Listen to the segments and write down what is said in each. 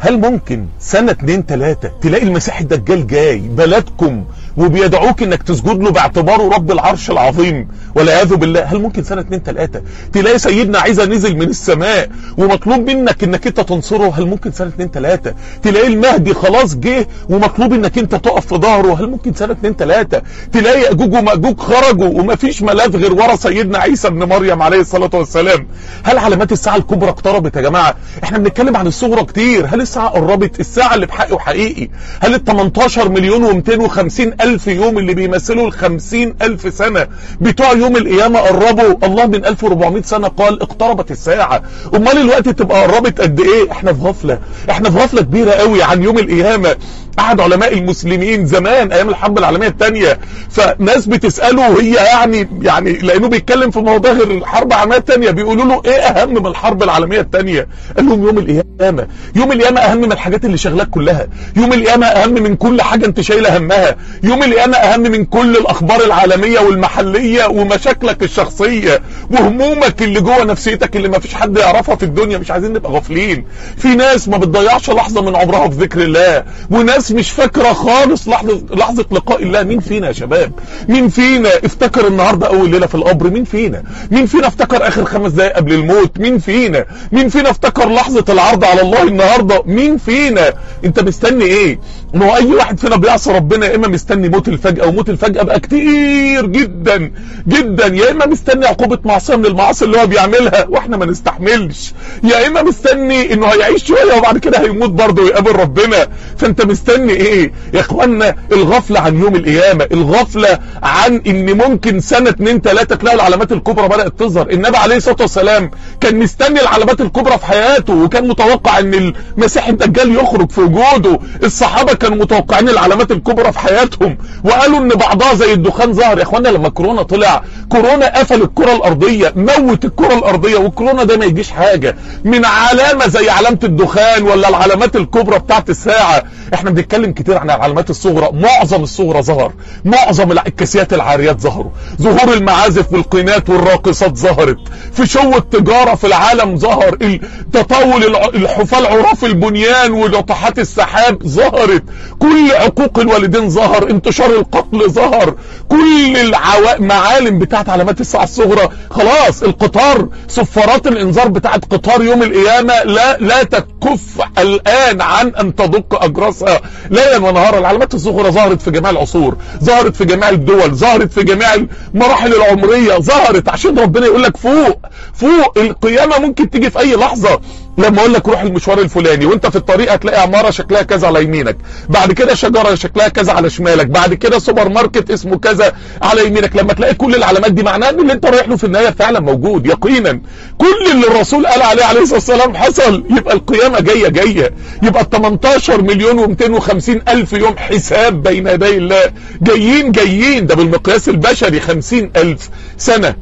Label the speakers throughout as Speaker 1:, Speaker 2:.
Speaker 1: هل ممكن سنة اتنين تلاتة تلاقي المسيح الدجال جاي بلدكم وبيدعوك انك تسجد له باعتباره رب العرش العظيم والعياذ بالله هل ممكن سنة اتنين تلاتة تلاقي سيدنا عيسى نزل من السماء ومطلوب منك انك انت تنصره هل ممكن سنة اتنين تلاتة تلاقي المهدي خلاص جه ومطلوب انك انت تقف في ظهره هل ممكن سنة اتنين تلاتة تلاقي يأجوج ومأجوج خرجوا ومفيش ملاذ غير ورا سيدنا عيسى ابن مريم عليه الصلاة والسلام هل علامات الساعة الكبرى اقتربت يا جماعة احنا بنتكلم عن الصغرى كتير هل الساعة قربت الساعة اللي بحق وحقيقي هل ال 18 مليون و250 الف يوم اللي بيمثلوا ال 50 الف سنة بتوع يوم القيامة قربوا الله من 1400 سنة قال اقتربت الساعة امال الوقت تبقى قربت قد ايه احنا في غفلة احنا في غفلة كبيرة قوي عن يوم القيامة قعد علماء المسلمين زمان ايام الحرب العالميه الثانيه فناس بتساله هي يعني يعني لانه بيتكلم في مواضيع غير الحرب العالميه الثانيه بيقولوا له ايه اهم من الحرب العالميه الثانيه قال لهم يوم القيامه يوم القيامه اهم من الحاجات اللي شغلاك كلها يوم القيامه اهم من كل حاجه انت شايله همها يوم القيامه اهم من كل الاخبار العالميه والمحليه ومشاكلك الشخصيه وهمومك اللي جوه نفسيتك اللي ما فيش حد يعرفها في الدنيا مش عايزين نبقى غافلين في ناس ما بتضيعش لحظه من عمرها في ذكر الله وناس مش فاكره خالص لحظه لحظه لقاء الله مين فينا يا شباب مين فينا افتكر النهارده اول ليله في القبر مين فينا مين فينا افتكر اخر خمس دقائق قبل الموت مين فينا مين فينا افتكر لحظه العرض على الله النهارده مين فينا انت مستني ايه ما هو اي واحد فينا بيعصي ربنا يا اما مستني موت الفجأة وموت الفجأة بقى كتير جدا جدا يا اما مستني عقوبة معصية من المعاصي اللي هو بيعملها واحنا ما نستحملش يا اما مستني انه هيعيش شوية وبعد كده هيموت برضه ويقابل ربنا فانت مستني ايه يا اخوانا الغفلة عن يوم القيامة الغفلة عن ان ممكن سنة اتنين تلاتة تلاقي العلامات الكبرى بدأت تظهر النبي عليه الصلاة والسلام كان مستني العلامات الكبرى في حياته وكان متوقع ان المسيح الدجال يخرج في وجوده الصحابة كانوا متوقعين العلامات الكبرى في حياتهم وقالوا ان بعضها زي الدخان ظهر يا اخوانا لما كورونا طلع كورونا قفل الكرة الارضية موت الكرة الارضية والكورونا ده ما يجيش حاجة من علامة زي علامة الدخان ولا العلامات الكبرى بتاعت الساعة احنا بنتكلم كتير عن العلامات الصغرى معظم الصغرى ظهر معظم الكاسيات العاريات ظهروا ظهور المعازف والقينات والراقصات ظهرت في شو التجارة في العالم ظهر تطاول الحفاة العراف البنيان وناطحات السحاب ظهرت كل عقوق الوالدين ظهر انتشار القتل ظهر كل المعالم بتاعت علامات الساعة الصغرى خلاص القطار صفارات الانذار بتاعت قطار يوم القيامة لا لا تكف الان عن ان تدق اجراسها ليلا ونهارا العلامات الصغرى ظهرت في جميع العصور ظهرت في جميع الدول ظهرت في جميع المراحل العمرية ظهرت عشان ربنا يقول لك فوق فوق القيامة ممكن تيجي في اي لحظة لما اقول لك روح المشوار الفلاني وانت في الطريق هتلاقي عماره شكلها كذا على يمينك بعد كده شجره شكلها كذا على شمالك بعد كده سوبر ماركت اسمه كذا على يمينك لما تلاقي كل العلامات دي معناها ان اللي انت رايح له في النهايه فعلا موجود يقينا كل اللي الرسول قال عليه عليه الصلاه والسلام حصل يبقى القيامه جايه جايه يبقى ال 18 مليون و250 الف يوم حساب بين يدي الله جايين جايين ده بالمقياس البشري 50 الف سنه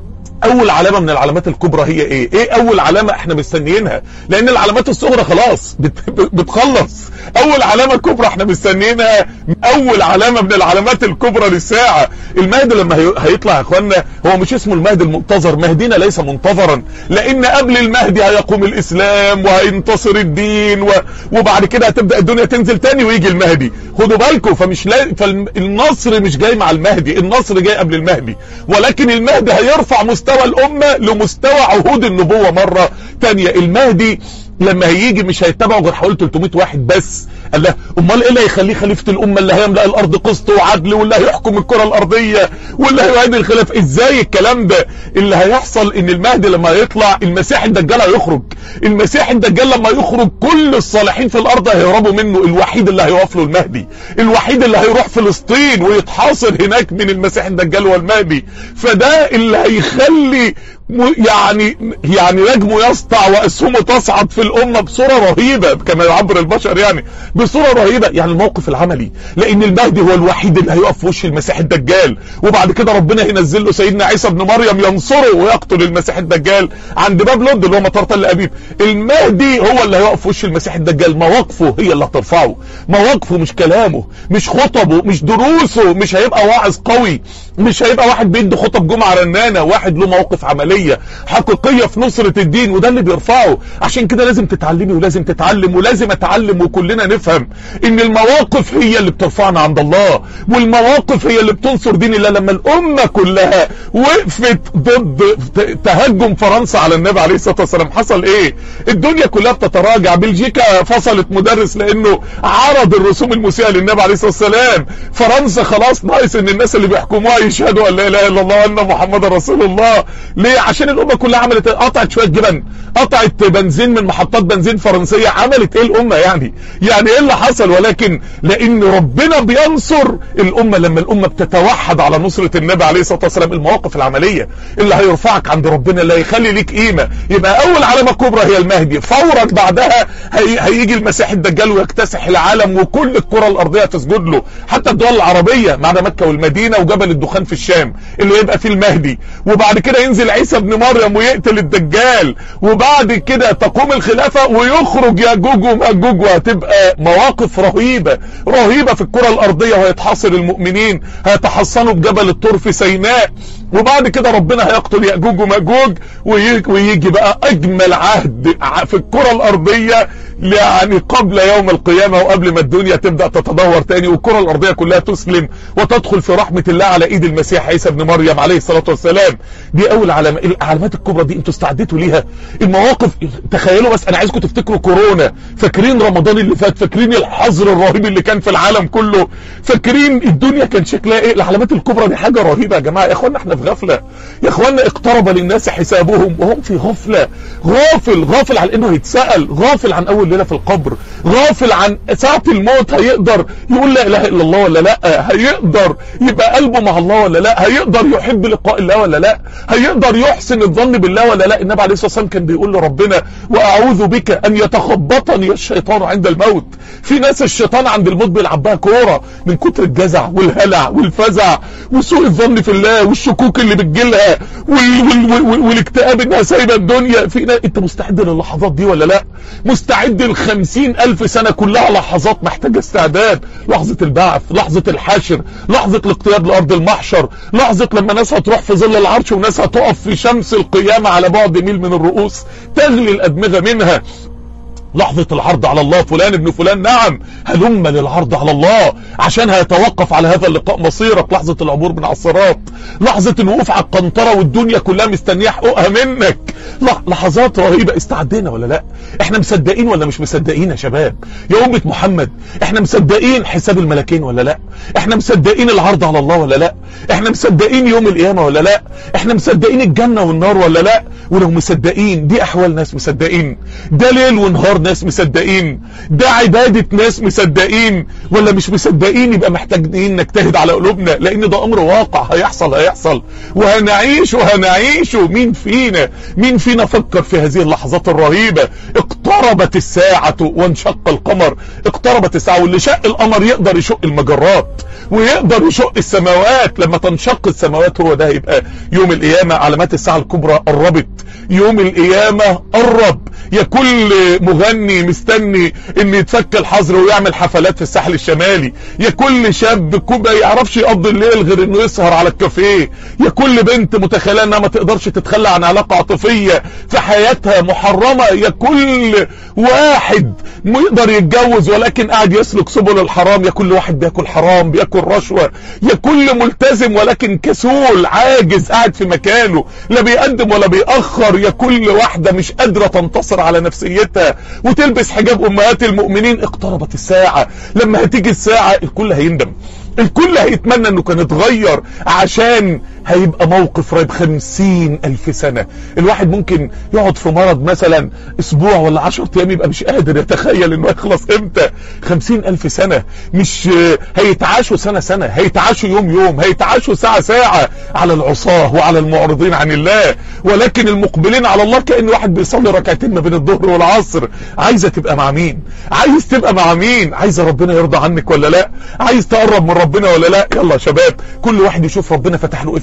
Speaker 1: اول علامة من العلامات الكبرى هي ايه ايه اول علامة احنا مستنيينها لان العلامات الصغرى خلاص بت بتخلص اول علامة كبرى احنا مستنيينها اول علامة من العلامات الكبرى للساعة المهدي لما هيطلع يا اخوانا هو مش اسمه المهدي المنتظر مهدينا ليس منتظرا لان قبل المهدي هيقوم الاسلام وهينتصر الدين و... وبعد كده هتبدأ الدنيا تنزل تاني ويجي المهدي خدوا بالكم فمش لا... فالنصر مش جاي مع المهدي النصر جاي قبل المهدي ولكن المهدي هيرفع مستوى مستوى الأمة لمستوى عهود النبوة مرة تانية المهدي لما هيجي مش هيتبعوا غير حوالي 300 واحد بس قال له امال ايه اللي هيخليه خليفه الامه اللي هيملا الارض قسط وعدل واللي هيحكم الكره الارضيه واللي هيعيد الخلاف ازاي الكلام ده اللي هيحصل ان المهدي لما يطلع المسيح الدجال هيخرج المسيح الدجال لما يخرج كل الصالحين في الارض هيهربوا منه الوحيد اللي هيقف له المهدي الوحيد اللي هيروح فلسطين ويتحاصر هناك من المسيح الدجال والمهدي فده اللي هيخلي يعني يعني نجمه يسطع واسهمه تصعد في الامه بصوره رهيبه كما يعبر البشر يعني بصوره رهيبه يعني الموقف العملي لان المهدي هو الوحيد اللي هيقف في وش المسيح الدجال وبعد كده ربنا هينزل له سيدنا عيسى ابن مريم ينصره ويقتل المسيح الدجال عند باب لند اللي هو مطار تل ابيب المهدي هو اللي هيقف في وش المسيح الدجال مواقفه هي اللي هترفعه مواقفه مش كلامه مش خطبه مش دروسه مش هيبقى واعظ قوي مش هيبقى واحد بيدي خطب جمعه رنانه واحد له مواقف عمليه عملية حقيقية في نصرة الدين وده اللي بيرفعه عشان كده لازم تتعلمي ولازم تتعلم ولازم اتعلم وكلنا نفهم ان المواقف هي اللي بترفعنا عند الله والمواقف هي اللي بتنصر دين الله لما الامة كلها وقفت ضد تهجم فرنسا على النبي عليه الصلاة والسلام حصل ايه الدنيا كلها بتتراجع بلجيكا فصلت مدرس لانه عرض الرسوم المسيئة للنبي عليه الصلاة والسلام فرنسا خلاص ناقص ان الناس اللي بيحكموها يشهدوا ان لا اله الا الله وان محمد رسول الله ليه عشان الامة كلها عملت قطعت شوية جبن قطعت بنزين من محطات بنزين فرنسية عملت ايه الامة يعني يعني ايه اللي حصل ولكن لان ربنا بينصر الامة لما الامة بتتوحد على نصرة النبي عليه الصلاة والسلام المواقف العملية اللي هيرفعك عند ربنا اللي هيخلي ليك قيمة يبقى اول علامة كبرى هي المهدي فورا بعدها هي هيجي المسيح الدجال ويكتسح العالم وكل الكرة الارضية تسجد له حتى الدول العربية ما عدا مكة والمدينة وجبل الدخان في الشام اللي يبقى فيه المهدي وبعد كده ينزل عيسى ابن مريم ويقتل الدجال وبعد كده تقوم الخلافة ويخرج ياجوج وماجوج وهتبقى مواقف رهيبة رهيبة في الكرة الارضية وهيتحاصر المؤمنين هيتحصنوا بجبل الطور في سيناء وبعد كده ربنا هيقتل ياجوج وماجوج ويجي بقى اجمل عهد في الكرة الارضية يعني قبل يوم القيامة وقبل ما الدنيا تبدأ تتدور تاني والكرة الارضية كلها تسلم وتدخل في رحمة الله على ايد المسيح عيسى ابن مريم عليه الصلاة والسلام دي اول علامة العلامات الكبرى دي انتوا استعدتوا ليها المواقف تخيلوا بس انا عايزكم تفتكروا كورونا فاكرين رمضان اللي فات فاكرين الحظر الرهيب اللي كان في العالم كله فاكرين الدنيا كان شكلها ايه العلامات الكبرى دي حاجة رهيبة يا جماعة يا اخوانا احنا في غفلة يا اخوانا اقترب للناس حسابهم وهم في غفلة غافل غافل عن انه يتسأل غافل عن اول ليلة في القبر غافل عن ساعة الموت هيقدر يقول لا اله الا الله ولا لا هيقدر يبقى قلبه مع الله ولا لا هيقدر يحب لقاء الله ولا لا هيقدر يحسن الظن بالله ولا لا النبي عليه الصلاة والسلام كان بيقول لربنا واعوذ بك ان يتخبطني الشيطان عند الموت في ناس الشيطان عند الموت بيلعب بها كوره من كتر الجزع والهلع والفزع وسوء الظن في الله والشكوك اللي بتجيلها وال وال وال والاكتئاب انها سايبه الدنيا في ناس انت مستعد للحظات دي ولا لا مستعد لخمسين الف سنة كلها لحظات محتاجة استعداد لحظة البعث لحظة الحشر لحظة الاقتياد لارض المحشر لحظة لما ناس هتروح في ظل العرش وناس هتقف في شمس القيامة على بعد ميل من الرؤوس تغلي الادمغة منها لحظة العرض على الله فلان ابن فلان نعم هلم للعرض على الله عشان هيتوقف على هذا اللقاء مصيرك لحظة العبور من على الصراط لحظة الوقوف على القنطرة والدنيا كلها مستنية حقوقها منك لحظات رهيبة استعدينا ولا لا احنا مصدقين ولا مش مصدقين يا شباب يا أمة محمد احنا مصدقين حساب الملكين ولا لا احنا مصدقين العرض على الله ولا لا احنا مصدقين يوم القيامة ولا لا احنا مصدقين الجنة والنار ولا لا ولو مصدقين دي احوال ناس مصدقين ده ليل ونهار ناس مصدقين ده عبادة ناس مصدقين ولا مش مصدقين يبقى محتاجين نجتهد على قلوبنا لان ده امر واقع هيحصل هيحصل وهنعيش وهنعيش مين فينا مين فينا فكر في هذه اللحظات الرهيبة اقتربت الساعة وانشق القمر اقتربت الساعة واللي شق القمر يقدر يشق المجرات ويقدر يشق السماوات لما تنشق السماوات هو ده هيبقى يوم القيامة علامات الساعة الكبرى قربت يوم القيامة قرب يا كل مغني مستني ان يتفك الحظر ويعمل حفلات في الساحل الشمالي يا كل شاب ما يعرفش يقضي الليل غير انه يسهر على الكافيه يا كل بنت متخيله انها ما تقدرش تتخلى عن علاقه عاطفيه في حياتها محرمه يا كل واحد يقدر يتجوز ولكن قاعد يسلك سبل الحرام يا كل واحد بياكل حرام بياكل رشوه يا كل ملتزم ولكن كسول عاجز قاعد في مكانه لا بيقدم ولا بيأخر يا كل واحده مش قادره تنتصر على نفسيتها وتلبس حجاب امهات المؤمنين اقتربت الساعة لما هتيجي الساعة الكل هيندم الكل هيتمنى انه كان اتغير عشان هيبقى موقف رهيب خمسين الف سنة الواحد ممكن يقعد في مرض مثلا اسبوع ولا عشر ايام يبقى مش قادر يتخيل انه يخلص امتى خمسين الف سنة مش هيتعاشوا سنة سنة هيتعاشوا يوم يوم هيتعاشوا ساعة ساعة على العصاة وعلى المعرضين عن الله ولكن المقبلين على الله كأن واحد بيصلي ركعتين ما بين الظهر والعصر عايزة تبقى مع مين عايز تبقى مع مين عايزة ربنا يرضى عنك ولا لا عايز تقرب من ربنا ولا لا يلا يا شباب كل واحد يشوف ربنا فتح له ايه في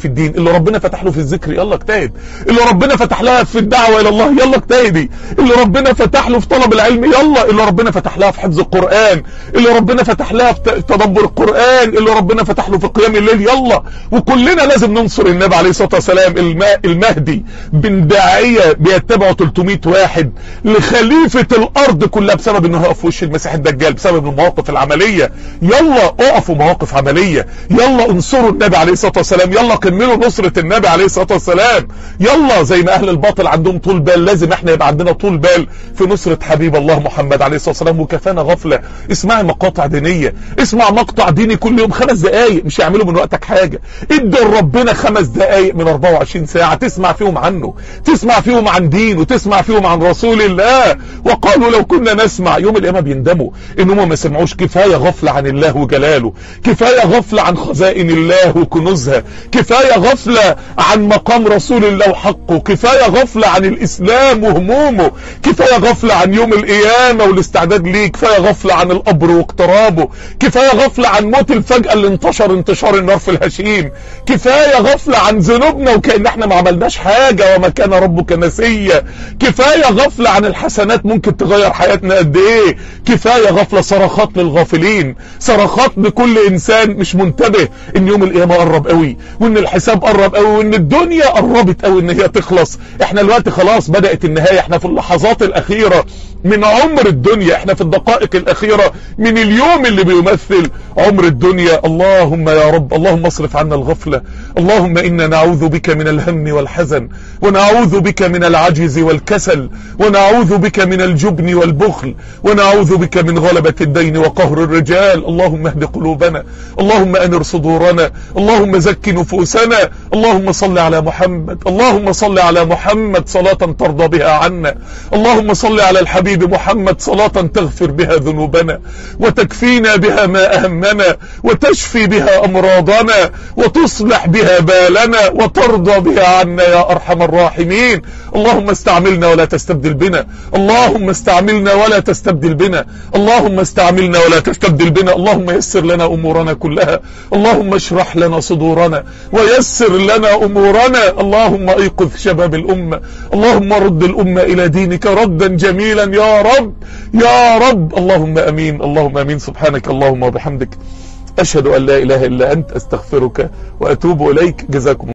Speaker 1: الدين اللي ربنا فتح له في الذكر يلا اجتهد اللي ربنا فتح لها في الدعوة الى الله يلا اجتهدي اللي ربنا فتح له في طلب العلم يلا اللي ربنا فتح لها في حفظ القرآن اللي ربنا فتح لها في تدبر القرآن اللي ربنا فتح له في قيام الليل يلا وكلنا لازم ننصر النبي عليه الصلاة والسلام المهدي بن داعية بيتبعه 300 واحد لخليفة الارض كلها بسبب انه هيقف في وش المسيح الدجال بسبب المواقف العملية يلا اقفوا مواقف عملية يلا انصروا النبي عليه الصلاة والسلام يلا كملوا نصرة النبي عليه الصلاة والسلام يلا زي ما اهل الباطل عندهم طول بال لازم احنا يبقى عندنا طول بال في نصرة حبيب الله محمد عليه الصلاة والسلام وكفانا غفلة اسمعي مقاطع دينية اسمع مقطع ديني كل يوم خمس دقايق مش هيعملوا من وقتك حاجة ادي لربنا خمس دقايق من 24 ساعة تسمع فيهم عنه تسمع فيهم عن دين وتسمع فيهم عن رسول الله وقالوا لو كنا نسمع يوم القيامة بيندموا ان هم ما سمعوش كفاية غفلة عن الله وجلاله كفاية غفلة عن خزائن الله وكنوزها كفاية غفلة عن مقام رسول الله وحقه كفاية غفلة عن الاسلام وهمومه كفاية غفلة عن يوم القيامة والاستعداد ليه كفاية غفلة عن القبر واقترابه كفاية غفلة عن موت الفجأة اللي انتشر انتشار النار في الهشيم كفاية غفلة عن ذنوبنا وكأن احنا ما عملناش حاجة وما كان ربك نسيا كفاية غفلة عن الحسنات ممكن تغير حياتنا قد ايه كفاية غفلة صرخات للغافلين صرخات لكل انسان مش منتبه ان يوم القيامة قرب قوي وان الحساب قرب قوي وان الدنيا قربت قوي ان هي تخلص احنا الوقت خلاص بدأت النهاية احنا في اللحظات الاخيرة من عمر الدنيا احنا في الدقائق الاخيرة من اليوم اللي بيمثل عمر الدنيا اللهم يا رب اللهم اصرف عنا الغفلة اللهم انا نعوذ بك من الهم والحزن ونعوذ بك من العجز والكسل ونعوذ بك من الجبن والبخل ونعوذ بك من غلبة الدين وقهر الرجال اللهم اهد قلوبنا اللهم انر صدورنا اللهم زك نفوسنا اللهم صل على محمد اللهم صل على محمد صلاة ترضى بها عنا اللهم صل على الحبيب محمد صلاة تغفر بها ذنوبنا وتكفينا بها ما أهمنا وتشفي بها أمراضنا وتصلح بها بالنا وترضى بها عنا يا أرحم الراحمين اللهم استعملنا ولا تستبدل بنا اللهم استعملنا ولا تستبدل بنا اللهم استعملنا ولا تستبدل بنا اللهم يسر لنا أمورنا كلها اللهم اشرح لنا صدورنا ويسر لنا أمورنا اللهم ايقظ شباب الأمة اللهم رد الأمة إلى دينك ردا جميلا يا رب يا رب اللهم أمين اللهم أمين سبحانك اللهم وبحمدك أشهد أن لا إله إلا أنت أستغفرك وأتوب إليك جزاكم